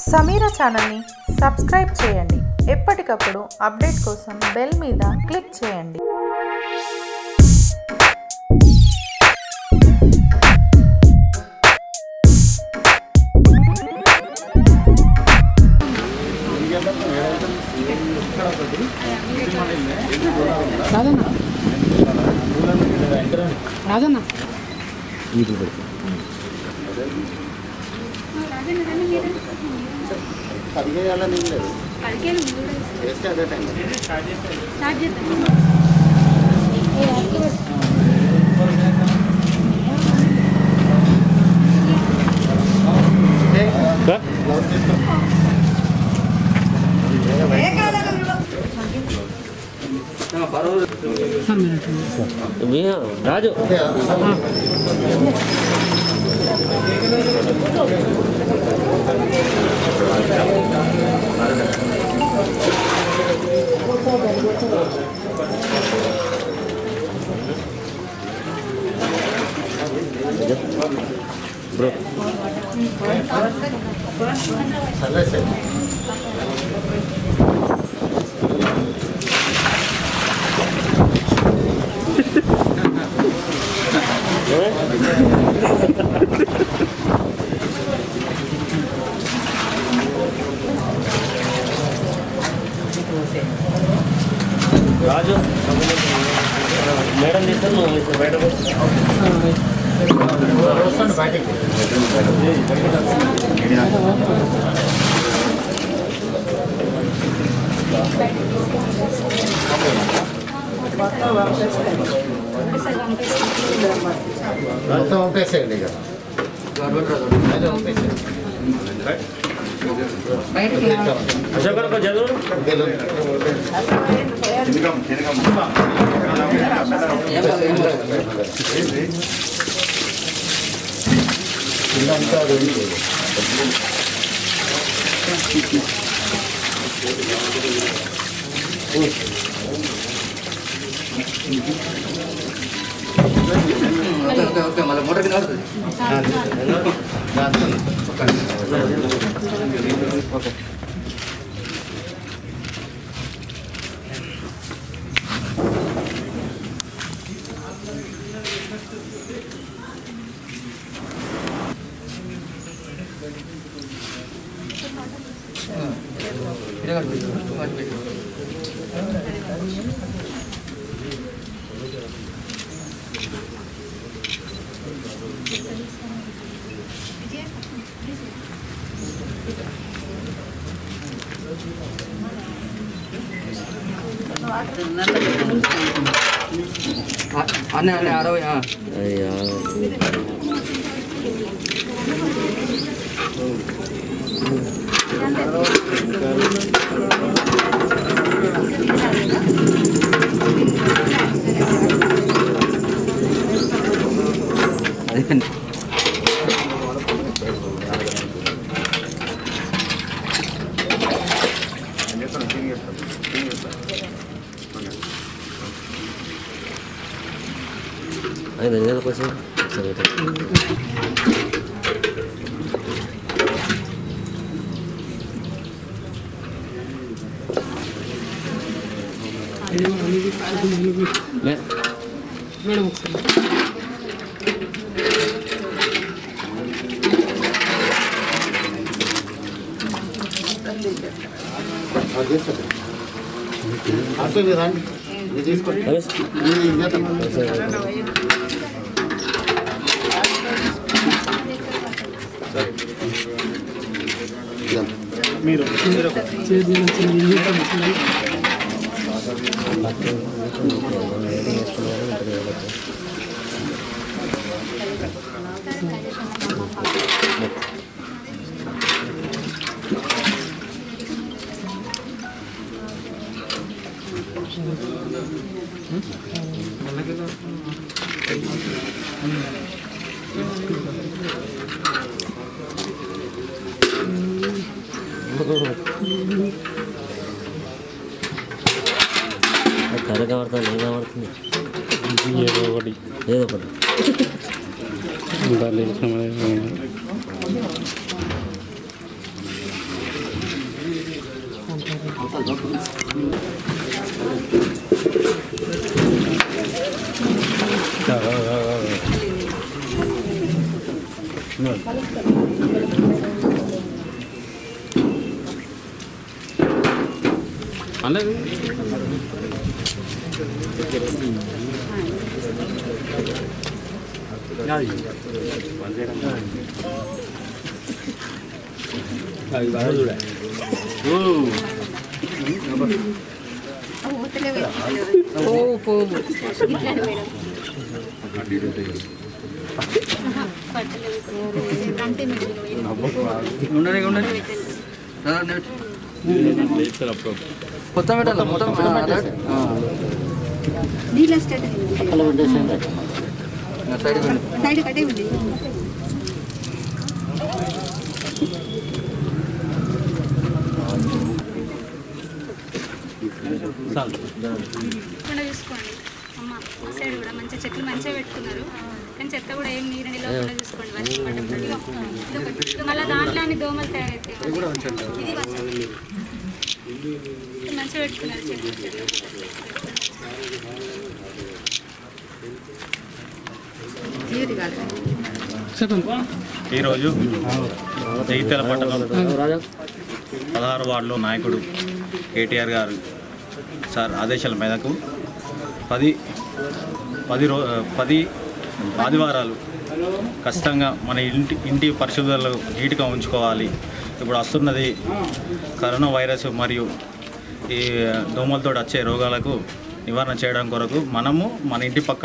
సమీరా ఛానల్ని సబ్స్క్రైబ్ చేయండి ఎప్పటికప్పుడు అప్డేట్ కోసం బెల్ మీద క్లిక్ చేయండి రాజన్న రాజన్న పదిహేను నీళ్ళు లేదు వేస్తే అదే టైం రాజు బ్రో సర్వేసే రాజు మేడం తీస్తారు నువ్వు బయట వస్తాను బయటికి మొత్తం పంపేసేయండి ఇక అదే పంపేసేయండి అశోక్ ఒక చదువు ఇదంతా రెడీ అన్న అన్న అరవై ఆ. అయ్యా ఐదు నెలల కోసం ఒకసారి పెట్టండి. మే- మేడం ఒకసారి అది చేస్తాను అటు మీరు రండి ఇది తీసుకోండి రమేష్, ఇది చేద్దాం. ఇద్దాం. అది కర్ర కనబడుతుంది ఏం కనబడుతుంది ఏదో ఒకటి ఏదో ఒకటి ఉండాలి సమయం అనలేదు ఉండని ఉండని రా, నెట్. మొత్తం పెట్టాలి మొత్తం ఆ, రైట్. ఆ, నీళ్ళ స్టేట్ అలా ఉండేసేయండి ఆ, సైడ్ చూడండి. సైడ్ కట్టే ఉంది కూడా చూసుకోండి అమ్మ ఆ సైడ్ కూడా మంచిగా చెట్లు మంచిగా పెట్టుకున్నారు కానీ చెత్త కూడా ఏం నీరు నిలవకుండా చూసుకోండి వర్షం పడ్డప్పుడు ఇదొకటి. మళ్ళీ దాంట్లో అన్ని దోమలు తయారవుతాయి ఇది వర్షం. ఇది మంచిగా పెట్టుకున్నారు చెట్లు నీరు కాదు చెప్పండి ఈరోజు జగిత్యాల పట్టణం పదహారు వార్డులో నాయకుడు కేటీఆర్ గారు సార్ ఆదేశాల మేరకు పది పది రో పది ఆదివారాలు ఖచ్చితంగా మన ఇంటి ఇంటి పరిశుభ్రతలు నీట్గా ఉంచుకోవాలి ఇప్పుడు వస్తున్నది కరోనా వైరస్ మరియు ఈ దోమలతో వచ్చే రోగాలకు నివారణ చేయడం కొరకు మనము మన ఇంటి పక్క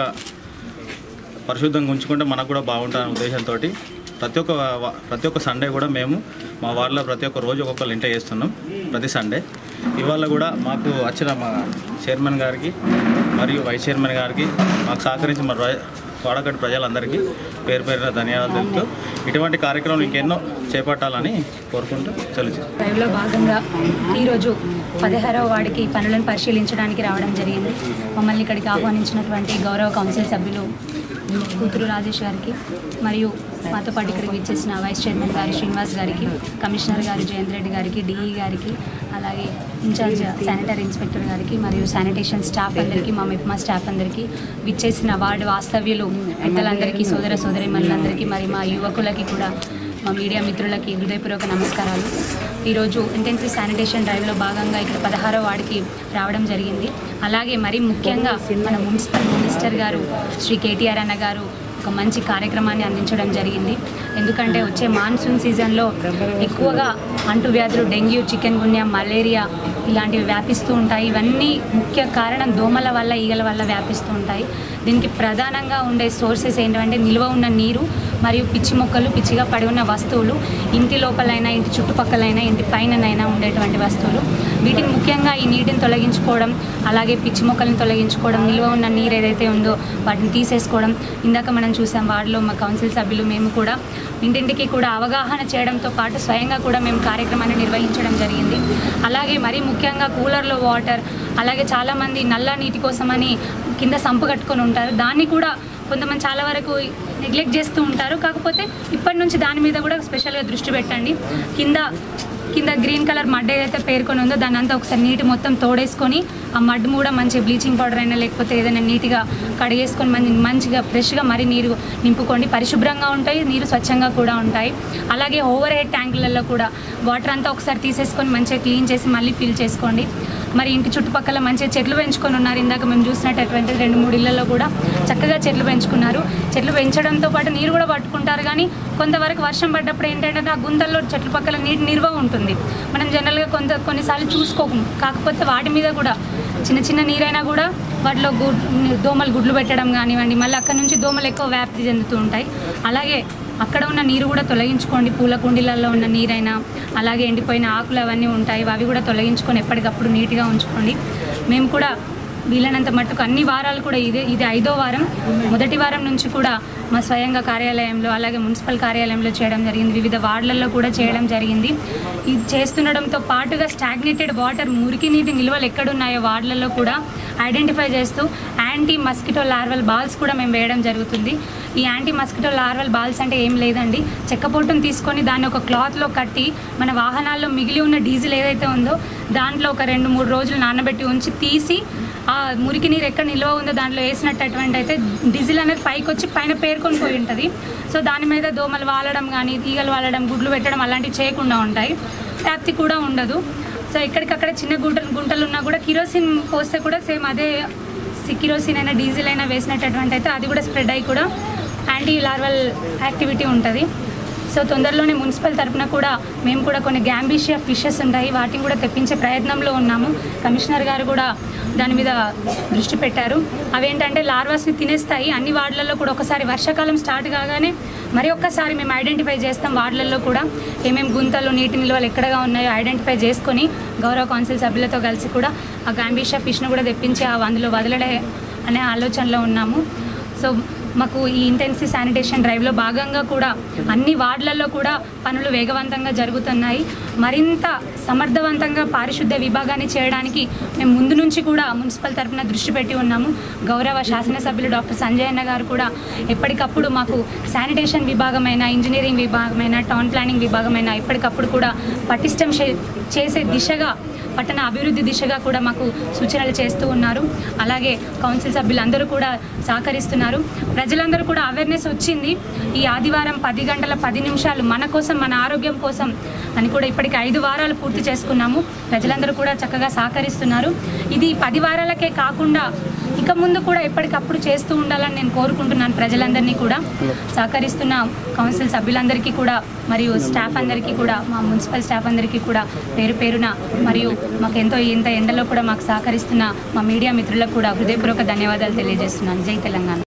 పరిశుద్ధంగా ఉంచుకుంటే మనకు కూడా బాగుంటుందనే ఉద్దేశంతో ప్రతి ఒక్క వా- ప్రతి ఒక్క సండే కూడా మేము మా వార్డులో ప్రతి ఒక్క రోజు ఒక్కొక్కరు ఇంట చేస్తున్నాం ప్రతి సండే ఇవాళ కూడా మాకు వచ్చిన మా చైర్మన్ గారికి మరియు వైస్ చైర్మన్ గారికి మాకు సహకరించి మా రా- వాడకటి ప్రజలందరికీ పేరు పేరున ధన్యవాదాలు తెలుపుతూ ఇటువంటి కార్యక్రమాలు ఇంకెన్నో చేపట్టాలని కోరుకుంటూ సెలవు డ్రైవ్లో భాగంగా ఈరోజు పదహారవ వార్డుకి పనులను పరిశీలించడానికి రావడం జరిగింది మమ్మల్ని ఇక్కడికి ఆహ్వానించినటువంటి గౌరవ కౌన్సిల్ సభ్యులు కూతురు రాజేష్ గారికి మరియు మాతో పాటు ఇక్కడికి విచ్చేసిన వైస్ చైర్మన్ గారు శ్రీనివాస్ గారికి కమిషనర్ గారు జయంత్ రెడ్డి గారికి డిఈ గారికి అలాగే ఇన్ఛార్జ్ శానిటరీ ఇన్స్పెక్టర్ గారికి మరియు శానిటేషన్ స్టాఫ్ అందరికీ మా మిప్మా స్టాఫ్ అందరికీ విచ్చేసిన వార్డు వాస్తవ్యులు పెద్దలందరికీ సోదర సోదరి మనులందరికీ మరి మా యువకులకి కూడా మా మీడియా మిత్రులకి హృదయపూర్వక నమస్కారాలు ఈరోజు ఇంటెన్సివ్ శానిటేషన్ డ్రైవ్లో భాగంగా ఇక్కడ పదహారో వార్డుకి రావడం జరిగింది అలాగే మరి ముఖ్యంగా మన మున్సిపల్ మినిస్టర్ గారు శ్రీ కేటీఆర్ అన్న గారు ఒక మంచి కార్యక్రమాన్ని అందించడం జరిగింది ఎందుకంటే వచ్చే మాన్సూన్ సీజన్లో ఎక్కువగా అంటువ్యాధులు డెంగ్యూ చికెన్ గున్యా మలేరియా ఇలాంటివి వ్యాపిస్తూ ఉంటాయి ఇవన్నీ ముఖ్య కారణం దోమల వల్ల ఈగల వల్ల వ్యాపిస్తూ ఉంటాయి దీనికి ప్రధానంగా ఉండే సోర్సెస్ ఏంటంటే నిల్వ ఉన్న నీరు మరియు పిచ్చి మొక్కలు పిచ్చిగా పడి ఉన్న వస్తువులు ఇంటి లోపలైనా ఇంటి చుట్టుపక్కలైనా ఇంటి పైననైనా ఉండేటువంటి వస్తువులు వీటిని ముఖ్యంగా ఈ నీటిని తొలగించుకోవడం అలాగే పిచ్చి మొక్కలను తొలగించుకోవడం నిల్వ ఉన్న నీరు ఏదైతే ఉందో వాటిని తీసేసుకోవడం ఇందాక మనం చూసాం వార్డులో మా కౌన్సిల్ సభ్యులు మేము కూడా ఇంటింటికి కూడా అవగాహన చేయడంతో పాటు స్వయంగా కూడా మేము కార్యక్రమాన్ని నిర్వహించడం జరిగింది అలాగే మరీ ముఖ్యంగా కూలర్లో వాటర్ అలాగే చాలామంది నల్ల నీటి కోసమని కింద సంపు కట్టుకొని ఉంటారు దాన్ని కూడా కొంతమంది చాలా వరకు నెగ్లెక్ట్ చేస్తూ ఉంటారు కాకపోతే ఇప్పటి నుంచి దాని మీద కూడా స్పెషల్గా దృష్టి పెట్టండి కింద కింద గ్రీన్ కలర్ మడ్ ఏదైతే పేర్కొని ఉందో దాన్ని అంతా ఒకసారి నీటి మొత్తం తోడేసుకొని ఆ మడ్ కూడా మంచి బ్లీచింగ్ పౌడర్ అయినా లేకపోతే ఏదైనా నీట్గా కడిగేసుకొని మంచి మంచిగా ఫ్రెష్గా మరి నీరు నింపుకోండి పరిశుభ్రంగా ఉంటాయి నీరు స్వచ్ఛంగా కూడా ఉంటాయి అలాగే ఓవర్ హెడ్ ట్యాంకులలో కూడా వాటర్ అంతా ఒకసారి తీసేసుకొని మంచిగా క్లీన్ చేసి మళ్ళీ ఫిల్ చేసుకోండి మరి ఇంటి చుట్టుపక్కల మంచిగా చెట్లు పెంచుకొని ఉన్నారు ఇందాక మేము చూసినటువంటి రెండు మూడు ఇళ్లలో కూడా చక్కగా చెట్లు పెంచుకున్నారు చెట్లు పెంచడంతో పాటు నీరు కూడా పట్టుకుంటారు కానీ కొంతవరకు వర్షం పడ్డప్పుడు ఏంటంటే ఆ గుంతల్లో చెట్ల పక్కల నీటి నిల్వ ఉంటుంది మనం జనరల్గా కొంత కొన్నిసార్లు చూసుకోము కాకపోతే వాటి మీద కూడా చిన్న చిన్న నీరైనా కూడా వాటిలో గు దోమలు గుడ్లు పెట్టడం కానివ్వండి మళ్ళీ అక్కడ నుంచి దోమలు ఎక్కువ వ్యాప్తి చెందుతూ ఉంటాయి అలాగే అక్కడ ఉన్న నీరు కూడా తొలగించుకోండి పూల కుండీలలో ఉన్న నీరైనా అలాగే ఎండిపోయిన ఆకులు అవన్నీ ఉంటాయి అవి కూడా తొలగించుకొని ఎప్పటికప్పుడు నీట్గా ఉంచుకోండి మేము కూడా వీలైనంత మట్టుకు అన్ని వారాలు కూడా ఇదే ఇది ఐదో వారం మొదటి వారం నుంచి కూడా మా స్వయంగా కార్యాలయంలో అలాగే మున్సిపల్ కార్యాలయంలో చేయడం జరిగింది వివిధ వార్డులలో కూడా చేయడం జరిగింది ఇది చేస్తుండడంతో పాటుగా స్టాగ్నేటెడ్ వాటర్ మురికి నీటి నిల్వలు ఎక్కడున్నాయో వార్డులలో కూడా ఐడెంటిఫై చేస్తూ యాంటీ మస్కిటో లార్వల్ బాల్స్ కూడా మేము వేయడం జరుగుతుంది ఈ యాంటీ మస్కిటో లార్వల్ బాల్స్ అంటే ఏం లేదండి చెక్కపొట్టును తీసుకొని దాన్ని ఒక క్లాత్లో కట్టి మన వాహనాల్లో మిగిలి ఉన్న డీజిల్ ఏదైతే ఉందో దాంట్లో ఒక రెండు మూడు రోజులు నానబెట్టి ఉంచి తీసి ఆ మురికి నీరు ఎక్కడ నిల్వ ఉందో దాంట్లో వేసినట్టటువంటి అయితే డీజిల్ అనేది పైకి వచ్చి పైన పేర్కొని పోయి ఉంటుంది సో దాని మీద దోమలు వాలడం కానీ ఈగలు వాలడం గుడ్లు పెట్టడం అలాంటివి చేయకుండా ఉంటాయి వ్యాప్తి కూడా ఉండదు సో ఎక్కడికక్కడ చిన్న గుంటలు గుంటలు ఉన్నా కూడా కిరోసిన్ పోస్తే కూడా సేమ్ అదే సి- కిరోసిన్ అయినా డీజిల్ అయినా వేసినటువంటి అయితే అది కూడా స్ప్రెడ్ అయ్యి కూడా యాంటీ లార్వల్ యాక్టివిటీ ఉంటుంది సో తొందరలోనే మున్సిపల్ తరపున కూడా మేము కూడా కొన్ని గ్యాంబిషియా ఫిషెస్ ఉంటాయి వాటిని కూడా తెప్పించే ప్రయత్నంలో ఉన్నాము కమిషనర్ గారు కూడా దాని మీద దృష్టి పెట్టారు అవేంటంటే లార్వాస్ని తినేస్తాయి అన్ని వార్డులలో కూడా ఒకసారి వర్షాకాలం స్టార్ట్ కాగానే మరి ఒక్కసారి మేము ఐడెంటిఫై చేస్తాం వార్డులలో కూడా ఏమేమి గుంతలు నీటి నిల్వలు ఎక్కడగా ఉన్నాయో ఐడెంటిఫై చేసుకొని గౌరవ కౌన్సిల్ సభ్యులతో కలిసి కూడా ఆ గాంబీషియా ఫిష్ను కూడా తెప్పించి ఆ అందులో వదలడే అనే ఆలోచనలో ఉన్నాము సో మాకు ఈ ఇంటెన్సివ్ శానిటేషన్ డ్రైవ్లో భాగంగా కూడా అన్ని వార్డులలో కూడా పనులు వేగవంతంగా జరుగుతున్నాయి మరింత సమర్థవంతంగా పారిశుద్ధ్య విభాగాన్ని చేయడానికి మేము ముందు నుంచి కూడా మున్సిపల్ తరఫున దృష్టి పెట్టి ఉన్నాము గౌరవ శాసనసభ్యులు డాక్టర్ సంజయ్ అన్న గారు కూడా ఎప్పటికప్పుడు మాకు శానిటేషన్ విభాగమైన ఇంజనీరింగ్ విభాగమైన టౌన్ ప్లానింగ్ విభాగమైన ఎప్పటికప్పుడు కూడా పటిష్టం చే- చేసే దిశగా పట్టణ అభివృద్ధి దిశగా కూడా మాకు సూచనలు చేస్తూ ఉన్నారు అలాగే కౌన్సిల్ సభ్యులందరూ కూడా సహకరిస్తున్నారు ప్రజలందరూ కూడా అవేర్నెస్ వచ్చింది ఈ ఆదివారం పది గంటల పది నిమిషాలు మన కోసం మన ఆరోగ్యం కోసం అని కూడా ఇప్పటికి ఐదు వారాలు పూర్తి చేసుకున్నాము ప్రజలందరూ కూడా చక్కగా సహకరిస్తున్నారు ఇది పది వారాలకే కాకుండా ఇక ముందు కూడా ఎప్పటికప్పుడు చేస్తూ ఉండాలని నేను కోరుకుంటున్నాను ప్రజలందరినీ కూడా సహకరిస్తున్న కౌన్సిల్ సభ్యులందరికీ కూడా మరియు స్టాఫ్ అందరికీ కూడా మా మున్సిపల్ స్టాఫ్ అందరికీ కూడా పేరు పేరున మరియు మాకు ఎంతో ఇంత ఎండలో కూడా మాకు సహకరిస్తున్న మా మీడియా మిత్రులకు కూడా హృదయపూర్వక ధన్యవాదాలు తెలియజేస్తున్నాను జై తెలంగాణ